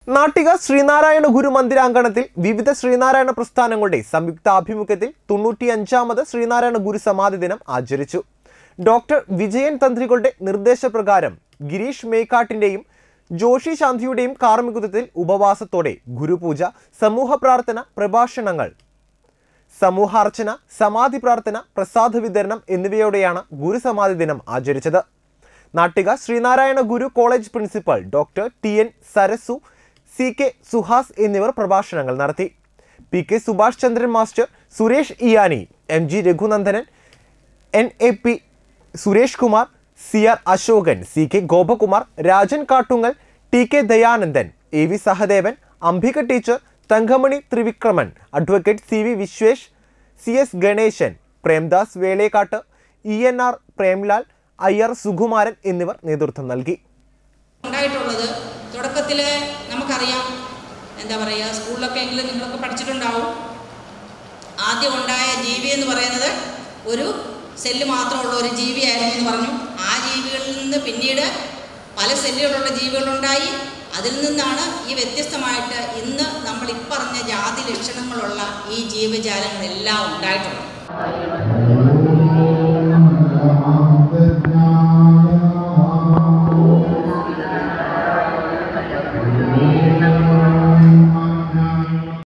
നാട്ടിക ശ്രീനാരായണ ഗുരു മന്ദിരാങ്കണത്തിൽ വിവിധ ശ്രീനാരായണ പ്രസ്ഥാനങ്ങളുടെ സംയുക്ത ആഭിമുഖ്യത്തിൽ തൊണ്ണൂറ്റിയഞ്ചാമത് ശ്രീനാരായണ ഗുരു സമാധി ദിനം ആചരിച്ചു ഡോക്ടർ വിജയൻ തന്ത്രികളുടെ നിർദ്ദേശപ്രകാരം ഗിരീഷ് മേക്കാട്ടിന്റെയും ജോഷി ശാന്തിയുടെയും കാർമ്മികത്വത്തിൽ ഉപവാസത്തോടെ ഗുരുപൂജ സമൂഹ പ്രാർത്ഥന പ്രഭാഷണങ്ങൾ സമൂഹാർച്ചന സമാധി പ്രാർത്ഥന പ്രസാദ വിതരണം എന്നിവയോടെയാണ് ഗുരുസമാധി ദിനം ആചരിച്ചത് Nattika Sreenarayana Guru college principal doctor T N Sarasu C K Suhas എന്നിവർ പ്രഭാഷണങ്ങൾ നടത്തി P K Subhash Chandran master Suresh ഇയാനി M G Raghunandanan N A P Suresh Kumar C R Ashokan C K Gopakumar Rajan Kattungal T K Dayanandan A V Sahadevan Ambika teacher Thankamani Trivikraman advocate C V Vishwesh C S Ganesan Premdas Velekkatt E N R Premlal I R Sukumaran എന്നിവർ നേതൃത്വം നൽകി ഉണ്ടായിട്ടുള്ളത് തുടക്കത്തിൽ നമുക്കറിയാം എന്താ പറയുക സ്കൂളിലൊക്കെ എങ്കിലും നിങ്ങളൊക്കെ പഠിച്ചിട്ടുണ്ടാവും ആദ്യം ഉണ്ടായ ജീവി എന്ന് പറയുന്നത് ഒരു സെല്ല് മാത്രമുള്ള ഒരു ജീവിയായിരുന്നു എന്ന് പറഞ്ഞു ആ ജീവികളിൽ നിന്ന് പിന്നീട് പല സെല്ലുകളുള്ള ജീവികളുണ്ടായി അതിൽ നിന്നാണ് ഈ വ്യത്യസ്തമായിട്ട് ഇന്ന് നമ്മൾ ഇപ്പറഞ്ഞ ജാതി ലക്ഷണങ്ങളുള്ള ഈ ജീവജാലങ്ങളെല്ലാം ഉണ്ടായിട്ടുള്ളത്